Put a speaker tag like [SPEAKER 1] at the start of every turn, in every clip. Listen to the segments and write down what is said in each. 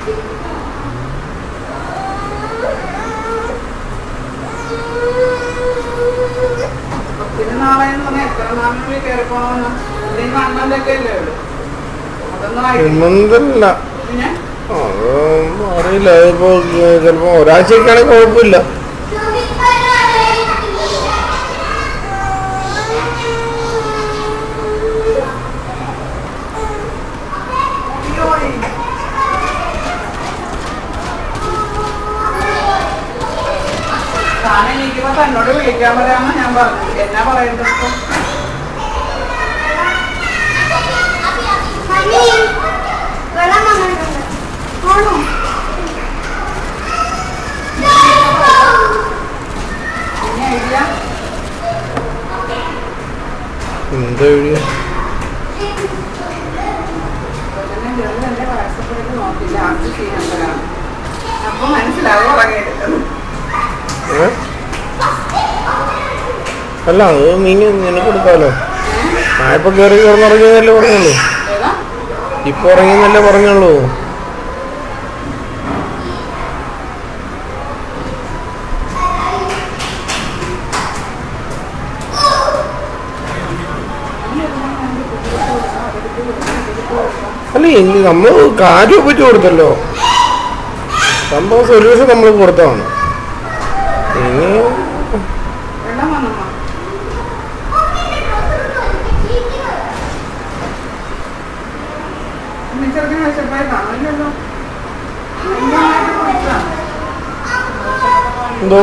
[SPEAKER 1] പിന്നെ നാളെ എന്ന് പറഞ്ഞാൽ എത്ര നാളിനുള്ളിൽ കയറി പോകണമെന്ന് എന്തെങ്കിലും അണ്ണന്തൊക്കെ അല്ലേ ഉള്ളൂ അതൊന്നും ആയിട്ടില്ല
[SPEAKER 2] ഇന്നെന്തല്ല
[SPEAKER 1] പിന്നെ
[SPEAKER 2] അത് അറിയില്ല അതിപ്പോ ചിലപ്പോ ഒരാഴ്ചയൊക്കെയാണെങ്കിൽ കുഴപ്പമില്ല
[SPEAKER 1] താൻ എണീക്കുമ്പോ തന്നോട് വിളിക്കാൻ പറയാമെന്ന് ഞാൻ പറഞ്ഞു എന്നാ പറയുന്നത് ഇപ്പൊ
[SPEAKER 3] വെള്ളം വന്നിട്ടുണ്ട് ആണോ
[SPEAKER 1] ഇനി ഐഡിയ
[SPEAKER 2] എന്താ വീഡിയോ
[SPEAKER 1] കൊച്ചിനെ ചെറുത് എന്റെ വാട്സപ്പിലേക്ക് നോക്കില്ല ആർക്ക് ചെയ്യാൻ തരാം അപ്പൊ മനസ്സിലാവും ഉറങ്ങിയെടുക്കുന്നത്
[SPEAKER 2] ഏ? അല്ല അത് നീ നിനക്ക് കൊടുക്കാമല്ലോ ഞാൻ ഇപ്പൊ കയറി കിടന്നുറങ്ങിയതല്ലേ പറഞ്ഞുള്ളൂ
[SPEAKER 1] ഏതാ
[SPEAKER 2] ഇപ്പൊ ഉറങ്ങിയെന്നല്ലേ പറഞ്ഞുള്ളൂ അല്ല ഇനി നമ്മൾ കാര്യം പറ്റി കൊടുത്തല്ലോ സംഭവം സൊല്യൂഷൻ നമ്മൾ കൊടുത്തതാണ് ഇനി
[SPEAKER 1] വെള്ളം വന്നമ്മ ചെറുക്കിന് വിശപ്പായി കാണില്ലല്ലോ ഭയങ്കരമായിട്ട് കുടിച്ചാ
[SPEAKER 2] എന്തോ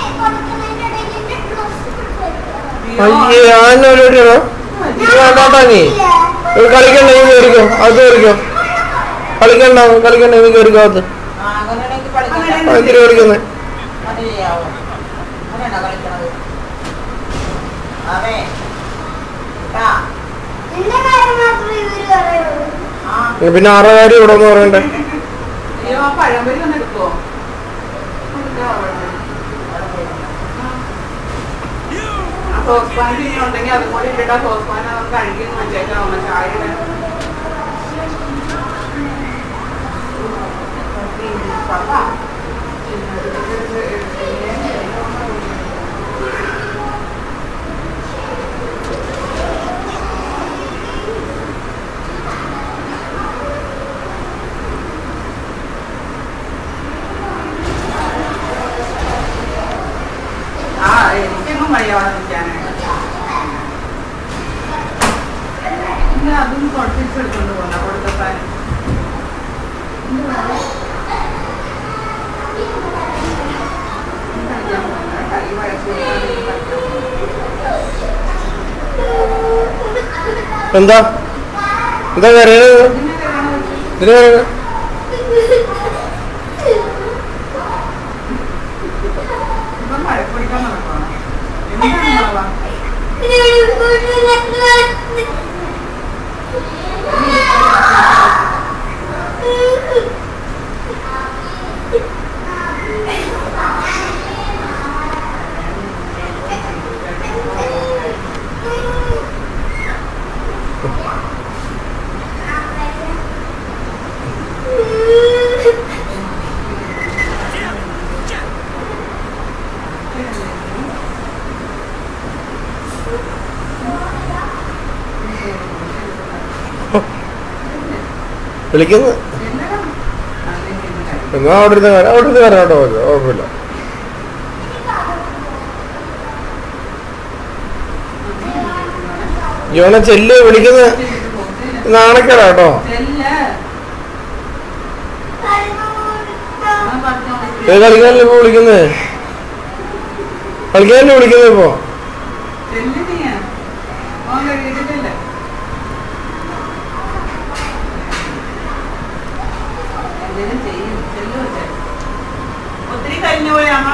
[SPEAKER 2] അയ്യേ ആനൊരുടിയാണോ ഇത് വേണ്ടാട്ടാ നീ ഇത് കളിക്കണ്ട നീ കയറിക്കോ അത് കയറിക്കോ കളിക്കണ്ട കളിക്കണ്ട നീ കയറിക്കോ അത്
[SPEAKER 4] അങ്ങനെയാണെങ്കിൽ
[SPEAKER 2] ആ,
[SPEAKER 4] കളിക്കണ്ട
[SPEAKER 2] എന്തിനാ കളിക്കുന്നേ
[SPEAKER 4] അത് ചെയ്യാവോ അങ്ങനെയാണോ കളിക്കണത് അതെ കേട്ടാ
[SPEAKER 3] എന്റെ കാര്യം മാത്രമേ ഇവര് പറയുള്ളൂ
[SPEAKER 4] ആ
[SPEAKER 2] പിന്നെ ആറ് കാര്യം ഇവിടെ ഒന്ന് പറയണ്ടേ
[SPEAKER 1] അയ്യോ ആ പഴംപൊരി ഒന്ന് എടുക്കുവോ കൊടുക്കാവോ ആ സോസ് പാൻ ഇനി ഉണ്ടെങ്കിൽ അതും കൂടി ഇട്ടിട്ട് ആ സോസ് പാൻ നമുക്ക് കഴുകി വെച്ചേക്കാം ചായ ഇടാൻ പപ്പാ ആ എനിക്കൊന്നും വയ്യാതെ നിൽക്കാനായിട്ട് ഇനി അതും പൊട്ടിച്ചെടുത്തോണ്ട് പോന്ന കൊടുത്തപ്പാൻ
[SPEAKER 2] എന്താ എന്താ കരയണത് ഇതിന് കരയണ
[SPEAKER 1] ഇപ്പം മഴപ്പൊടിക്കാൻ നടക്കണം എന്താണ് മഴ
[SPEAKER 2] വിളിക്കുന്നു എന്നാ അവിടെ ഇരുന്ന് കര അവിടെ ഇരുന്ന് കര കേട്ടോ കുഴപ്പമില്ല ജോണ ചെല്ല് വിളിക്കുന്നത് നാണക്കേടാ കേട്ടോ ഏത് കളിക്കാനല്ലേ ഇപ്പൊ വിളിക്കുന്നത് കളിക്കാനല്ലേ വിളിക്കുന്നത് ഇപ്പൊ
[SPEAKER 1] ഒത്തിരി കഴിഞ്ഞു പോയാമ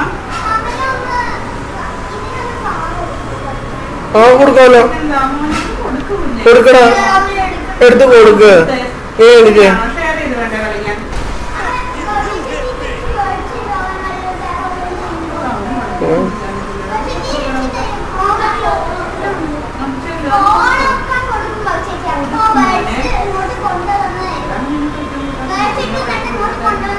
[SPEAKER 2] ആ കൊടുക്കാമല്ലോ
[SPEAKER 1] എന്താ കൊടുക്കൂലേ
[SPEAKER 2] കൊടുക്കടാ എടുത്ത് കൊടുക്ക് ഏ എനിക്ക്
[SPEAKER 1] ഷെയർ ചെയ്ത് വേണ്ട കളിക്കാൻ
[SPEAKER 2] ഉം.
[SPEAKER 3] കൊണ്ടുവന്നേ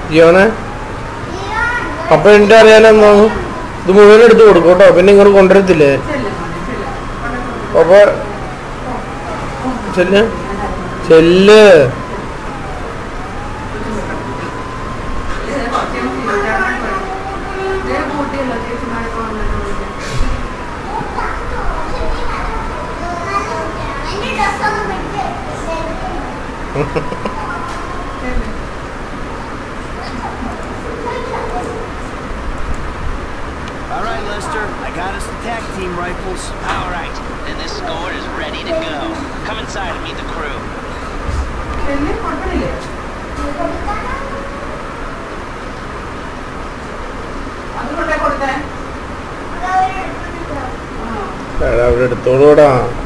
[SPEAKER 2] ജിയോനെ അപ്പൊ എന്റെ അറിയാനെന്താണ് ഇത് മുഴുവൻ എടുത്ത് കൊടുക്കും കേട്ടോ പിന്നെ ഇങ്ങോട്ട് കൊണ്ടുവരത്തില്ലേ
[SPEAKER 1] ചെല്ല് മോനെ, ചെല്ല്. അവിടെ കൊണ്ടുപോ.
[SPEAKER 2] അപ്പൊ ചെല്ല് ചെല്ല്
[SPEAKER 1] ഇത് കുറച്ച് കഴിഞ്ഞ് ചീത്താക്കാൻ പറയും. ഇതേ കൂട്ടിയല്ലോ ചേച്ചിമാരൊക്കെ വന്നിട്ട് വിളിക്കാൻ.
[SPEAKER 3] എന്റെ ഡ്രസ്സൊന്നും വിട്ട്
[SPEAKER 1] ചെല്ല്.
[SPEAKER 5] All right, Lester, I got us the tag team rifles.
[SPEAKER 6] All right, then this squad is ready to go. Come inside and meet the crew.
[SPEAKER 1] ചെല്ല്, കുഴപ്പമില്ലേ? അത് കൊണ്ടേ കൊടുത്തേ. ആ.
[SPEAKER 2] എടാ, അവിടെ എടുത്തോളൂടാ